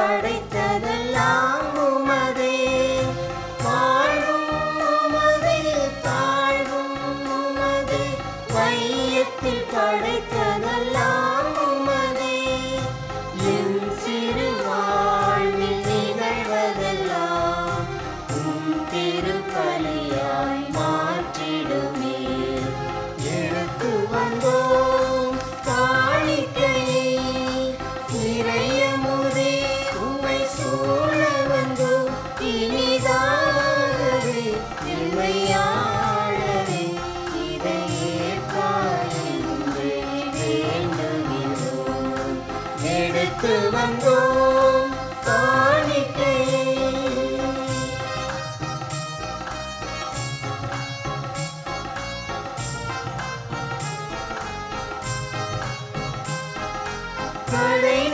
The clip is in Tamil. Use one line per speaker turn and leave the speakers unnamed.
படைத்ததெல்லாம் உமதே வாழ்வும் உமதே தாழ்வும் உமதே வையத்தில் படைத்ததெல்லாம் உமதே என் சிறு வாழ்வில் நிகழ்வதெல்லாம் உம் திருப்பலியாய் மாற்றிடுமே எடுத்து வந்தோம் காணிக்கையை நிறையமுதே உம்மை சூழ வந்தோம் இனிதாகவே எம்மையாளவே இதை ஏற்பாய் என்று வேண்டுகிறோம் எடுத்து வந்தோம் காணிக்கையை கடை